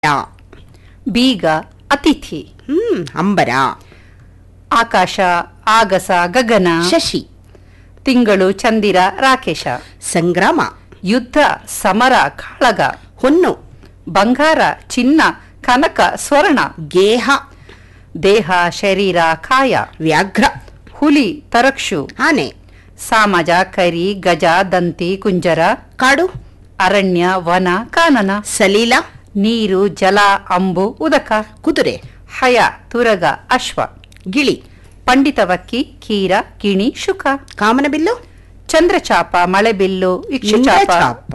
ಬೀಗ ಅತಿಥಿ ಹ್ಮ್ ಅಂಬರ ಆಕಾಶ ಆಗಸ ಗಗನ ಶಶಿ ತಿಂಗಳು ಚಂದಿರ ರಾಕೇಶ ಸಂಗ್ರಾಮ ಯುದ್ಧ ಸಮರ ಕಾಳಗ ಹೊನ್ನು ಬಂಗಾರ ಚಿನ್ನ ಕನಕ ಸ್ವರ್ಣ ಗೇಹ ದೇಹ ಶರೀರ ಕಾಯ ವ್ಯಾಘ್ರ ಹುಲಿ ತರಕ್ಷು ಆನೆ ಸಾಮಜ ಕರಿ ಗಜ ದಂತಿ ಕುಂಜರ ಕಾಡು ಅರಣ್ಯ ವನ ಕಾನನ ಸಲೀಲ ನೀರು ಜಲ ಅಂಬು ಉದಕ ಕುದುರೆ ಹಯ ತುರಗ ಅಶ್ವ ಗಿಳಿ ಪಂಡಿತವಕ್ಕಿ ಕೀರ ಗಿಣಿ ಶುಕ ಕಾಮನಬಿಲ್ಲು ಚಂದ್ರಚಾಪ ಮಳೆಬಿಲ್ಲು ಇಕ್ಷುಚಾಪ ಇಂದ್ರಚಾಪ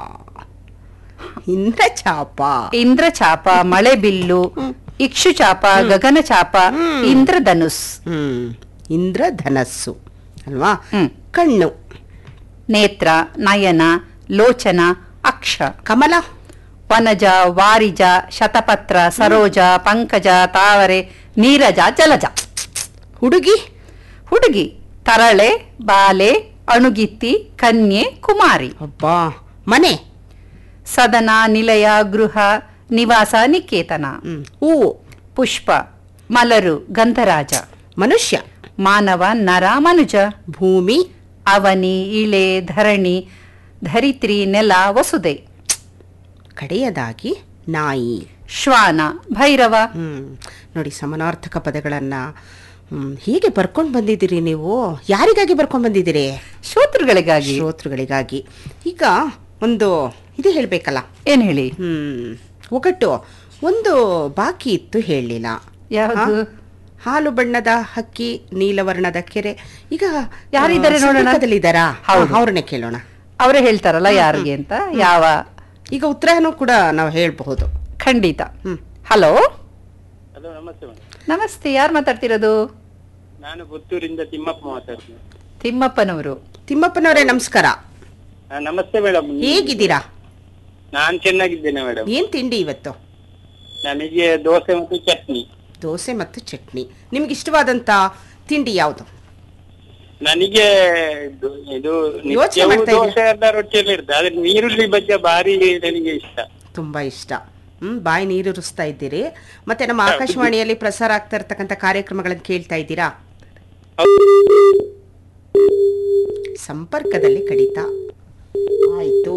ಇಂದ್ರಚಾಪ ಇಂದ್ರಚಾಪ ಮಳೆಬಿಲ್ಲು ಇಕ್ಷುಚಾಪ ಗಗನಚಾಪ ಇಂದ್ರಧನುಸ್ ಹ್ಮ್ ಇಂದ್ರಧನಸ್ಸು ಅಲ್ವಾ ಹ್ಮ್. ಕಣ್ಣು ನೇತ್ರ ನಯನ ಲೋಚನ ಅಕ್ಷ ಕಮಲ ವನಜ ವಾರಿಜ ಶತಪತ್ರ ಸರೋಜ ಪಂಕಜ ತಾವರೆ ನೀರಜ ಜಲಜ ಹುಡುಗಿ ಹುಡುಗಿ ತರಳೆ ಬಾಲೆ ಅಣುಗಿತ್ತಿ ಕನ್ಯೆ ಕುಮಾರಿ ಅಬ್ಬಾ ಮನೆ ಸದನ ನಿಲಯ ಗೃಹ ನಿವಾಸ ನಿಕೇತನ ಹ್ಮ್. ಹೂವು ಪುಷ್ಪ ಮಲರು ಗಂಧರಾಜ ಮನುಷ್ಯ ಮಾನವ ನರ ಮನುಜ ಭೂಮಿ ಅವನಿ ಇಳೆ ಧರಣಿ ಧರಿತ್ರಿ ನೆಲ ವಸುದೆ ಕಡೆಯದಾಗಿ ನಾಯಿ ಶ್ವಾನ ಭೈರವ ಹ್ಮ್ ನೋಡಿ ಸಮಾನಾರ್ಥಕ ಪದಗಳನ್ನ ಹ್ಮ್, ಹೀಗೆ ಬರ್ಕೊಂಡು ಬಂದಿದ್ದೀರಿ ನೀವು ಯಾರಿಗಾಗಿ ಬರ್ಕೊಂಡು ಬಂದಿದ್ದೀರಿ ಶ್ರೋತೃಗಳಿಗಾಗಿ ಶ್ರೋತೃಗಳಿಗಾಗಿ ಈಗ ಒಂದು ಇದು ಹೇಳಬೇಕಲ್ಲ ಏನ್ ಹೇಳಿ ಹ್ಮ್ ಒಗಟ್ಟು ಒಂದು ಬಾಕಿ ಇತ್ತು ಹೇಳಲಿಲ್ಲ ಯಾವುದು? ಹಾಲು ಬಣ್ಣದ ಹಕ್ಕಿ ನೀಲವರ್ಣದ ಕೆರೆ ಈಗ ಯಾರಿದ್ದಾರೆ ನೋಡೋಣ? ಇದ್ದಾರಾ ಹೌದು. ಅವ್ರನ್ನೇ ಕೇಳೋಣ ಅವರೇ ಹೇಳ್ತಾರಲ್ಲ ಯಾರಿಗೆ ಅಂತ ಯಾವ ಈಗ ಉತ್ತರನೂ ಕೂಡ ನಾವು ಹೇಳಬಹುದು ಖಂಡಿತ ಹ್ಮ್. ಹಲೋ ಹಲೋ ನಮಸ್ತೆ ಮೇಡಮ್ ನಮಸ್ತೆ ಯಾರು ಮಾತಾಡ್ತಿರೋದು ನಾನು ಪುತ್ತೂರಿಂದ ತಿಮ್ಮಪ್ಪ ಮಾತಾಡ್ತೀನಿ ತಿಮ್ಮಪ್ಪನವರು ತಿಮ್ಮಪ್ಪನವರೇ ನಮಸ್ಕಾರ ಆ, ನಮಸ್ತೆ ಮೇಡಮ್ ಹೇಗಿದ್ದೀರಾ ನಾನ್ ಚೆನ್ನಾಗಿದ್ದೇನೆ ಮೇಡಮ್ ಏನ್ ತಿಂಡಿ ಇವತ್ತು ನನಗೆ ದೋಸೆ ಮತ್ತು ಚಟ್ನಿ ದೋಸೆ ಮತ್ತು ಚಟ್ನಿ ನಿಮ್ಗೆ ಇಷ್ಟವಾದಂತ ತಿಂಡಿ ಯಾವುದು ನನಗೆ ಇದು- ಇದು ಯೋಚ್ನೆ ನಿತ್ಯವೂ ಮಾಡ್ತಾ ಇದ್ದೀರಾ? ದೋಸೆ ಎಲ್ಲ ರೊಟ್ಟಿಯಲ್ಲಿ ಇರ್ತದೆ ಆದ್ರೆ ನೀರುಳ್ಳಿ ಬಜ್ಜ ಭಾರಿ ನನಗೆ ಇಷ್ಟ ತುಂಬಾ ಇಷ್ಟ ಹ್ಮ್ ಬಾಯಿ ನೀರುರಿಸ್ತಾ ಇದ್ದೀರಿ ಮತ್ತೆ ನಮ್ಮ ಆಕಾಶವಾಣಿಯಲ್ಲಿ ಪ್ರಸಾರ ಆಗ್ತಾ ಇರ್ತಕ್ಕಂಥ ಕಾರ್ಯಕ್ರಮಗಳನ್ನು ಕೇಳ್ತಾ ಇದ್ದೀರಾ ಸಂಪರ್ಕದಲ್ಲಿ ಕಡಿತ ಆಯ್ತು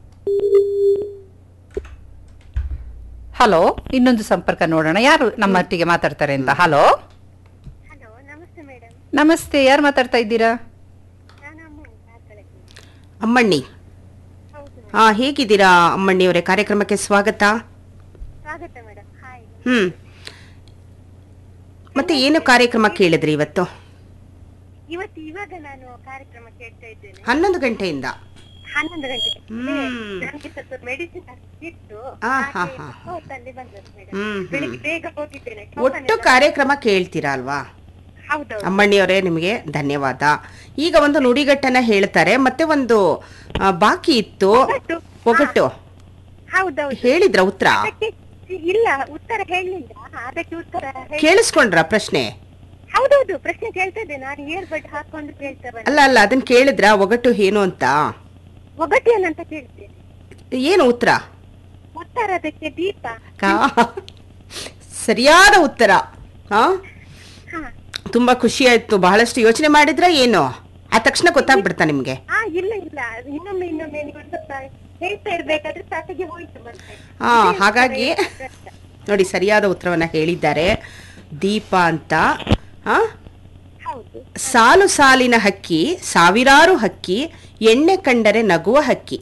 ಹಲೋ ಇನ್ನೊಂದು ಸಂಪರ್ಕ ನೋಡೋಣ ಯಾರು ನಮ್ಮೊಟ್ಟಿಗೆ ಮಾತಾಡ್ತಾರೆ ಅಂತ ಹಲೋ ಹಲೋ ನಮಸ್ತೆ ಮೇಡಮ್ ನಮಸ್ತೆ ಯಾರು ಮಾತಾಡ್ತಾ ಇದ್ದೀರಾ ನಾನು ಅಮ್ಮನಿ ಕಾರ್ಕಳಕ್ಕೆ ಅಮ್ಮಣ್ಣಿ ಹೌದು ಹಾ ಹೇಗಿದ್ದೀರಾ ಅಮ್ಮಣ್ಣಿಯವರೇ ಕಾರ್ಯಕ್ರಮಕ್ಕೆ ಸ್ವಾಗತ ಸ್ವಾಗತ ಮೇಡಮ್ ಹಾಯ್ ಹ್ಮ್ ಮತ್ತೆ ಏನು ಕಾರ್ಯಕ್ರಮ ಕೇಳಿದ್ರಿ ಇವತ್ತು ಇವತ್ತು ಇವಾಗ ನಾನು ಕಾರ್ಯಕ್ರಮ ಕೇಳ್ತಾ ಇದ್ದೇನೆ ಹನ್ನೊಂದು ಗಂಟೆಯಿಂದ ಹನ್ನೊಂದು ಗಂಟೆಗೆ ಹ್ಮ್. ನನಗೆ ಸ್ವಲ್ಪ ಮೆಡಿಸಿನ್ ಇತ್ತು ಆ, ಹಾ, ಹಾಗೆ ಹಾ. ಹೊತ್ತಲ್ಲಿ ಬಂದದ್ದು ಮೇಡಮ್ ಹ್ಮ್, ಹ್ಮ್. ಬೆಳಿಗ್ಗೆ ಬೇಗ ಹೋಗಿದ್ದೇನೆ ಒಟ್ಟು ಕಾರ್ಯಕ್ರಮ ಕೇಳ್ತೀರಾ ಅಲ್ವಾ ಹೌದೌದು ಅಮ್ಮಣ್ಣಿಯವರೇ ನಿಮಗೆ ಧನ್ಯವಾದ ಈಗ ಒಂದು ನುಡಿಗಟ್ಟನ್ನ ಹೇಳ್ತಾರೆ ಮತ್ತೆ ಒಂದು ಆ, ಬಾಕಿ ಇತ್ತು ಒಗಟು. ಒಗಟ್ಟು ಹೌದೌದು ಹೇಳಿದ್ರ ಉತ್ತರ ಅದಕ್ಕೆ ಇಲ್ಲ ಉತ್ತರ ಹೇಳಲಿಲ್ಲ ಅದಕ್ಕೆ ಉತ್ತರ ಹೇಳಿ- ಕೇಳಿಸ್ಕೊಂಡ್ರ ಪ್ರಶ್ನೆ ಹೌದೌದು ಪ್ರಶ್ನೆ ಕೇಳ್ತಾ ಇದ್ದೆ ನಾನು ಇಯರ್ಬಡ್ ಹಾಕೊಂಡು ಕೇಳ್ತಾ ಬಂದೆ ಅಲ್ಲ ಅಲ್ಲ ಅದನ್ನ ಕೇಳಿದ್ರ ಒಗಟ್ಟು ಏನು ಅಂತ ಒಗಟು ಏನಂತ ಕೇಳ್ತೇನೆ ಏನು ಉತ್ತರ ಉತ್ತರ ಅದಕ್ಕೆ ದೀಪ ಕಾ- ಸರಿಯಾದ ಉತ್ತರ ಹಾ ಹಾ ತುಂಬಾ ಖುಷಿ ಆಯ್ತು ಬಹಳಷ್ಟು ಯೋಚನೆ ಮಾಡಿದ್ರ ಏನು ಆ ತಕ್ಷಣ ಗೊತ್ತಾಗ್ಬಿಡ್ತಾ ನಿಮ್ಗೆ ಆ ಇಲ್ಲ ಇಲ್ಲ ಅದು ಇನ್ನೊಮ್ಮೆ ಇನ್ನೊಮ್ಮೆ ನೀವು ಸ್ವಲ್ಪ ಹೇಳ್ತಾ ಇರ್ಬೇಕಾದ್ರೆ ಸಾಕಿಗೆ ಹೋಯ್ತು ಮತ್ತೆ ಹಾ ಹಾಗಾಗಿ ನೋಡಿ ಸರಿಯಾದ ಉತ್ತರವನ್ನ ಹೇಳಿದ್ದಾರೆ ದೀಪ ಅಂತ ಹಾ ಹೌದು ಸಾಲು ಸಾಲಿನ ಹಕ್ಕಿ ಸಾವಿರಾರು ಹಕ್ಕಿ ಎಣ್ಣೆ ಕಂಡರೆ ನಗುವ ಹಕ್ಕಿ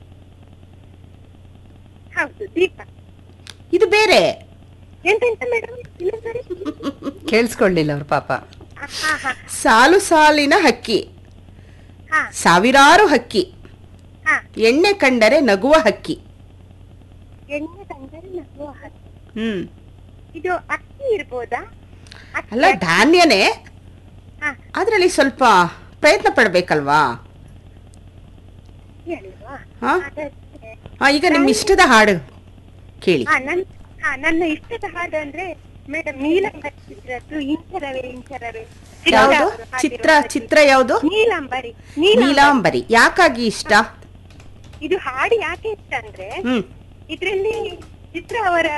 ಹೌದು ದೀಪ ಇದು ಬೇರೆ ಎಂತೆಂತ ಮೇಡಮ್ ಇನ್ನೊಂದ್ಸರಿ ಕೇಳಿಸ್ಕೊಳ್ಳಿಲ್ಲ ಅವ್ರ ಪಾಪ ಆ, ಹಾ ಹಾ ಸಾಲು ಸಾಲಿನ ಹಕ್ಕಿ ಹಾ ಸಾವಿರಾರು ಹಕ್ಕಿ ಹಾ ಎಣ್ಣೆ ಕಂಡರೆ ನಗುವ ಹಕ್ಕಿ ಎಣ್ಣೆ ತಂದರೆ ನಗುವ ಹಕ್ಕಿ. ಹ್ಮ್ ಇದು ಅಕ್ಕಿ ಇರ್ಬೋದಾ ಅಕ್ಕಿ ಅಲ್ಲ ಧಾನ್ಯನೇ ಹಾ ಅದ್ರಲ್ಲಿ ಸ್ವಲ್ಪ ಪ್ರಯತ್ನ ಪಡ್ಬೇಕಲ್ವಾ ಅಲ್ವಾ ಹಾ ಅದಕ್ಕೆ ಹಾ ಈಗ ನಿಮ್ ಇಷ್ಟದ ಹಾಡು ಕೇಳಿ ಹಾ ನನ್ ಹಾ ನನ್ನ ಇಷ್ಟದ ಹಾಡು ಅಂದ್ರೆ ಮೇಡಮ್ ನೀಲಂಬರಿ ಚಿತ್ರದ್ದು ಇಂಚರವೇ ಇಂಚರವೇ ಚಿತ್ರ ಯಾವುದು ಅವರು ಚಿತ್ರ ಹಾಡಿರುವ ಚಿತ್ರ ಯಾವುದು ನೀಲಾಂಬರಿ ನೀಲಾಂಬರಿ ನೀಲಾಂಬರಿ ಯಾಕಾಗಿ ಇಷ್ಟ ಇದು ಹಾಡು ಯಾಕೆ ಇಷ್ಟ ಅಂದ್ರೆ ಹ್ಮ್ ಇದ್ರಲ್ಲಿ ಚಿತ್ರ ಅವರ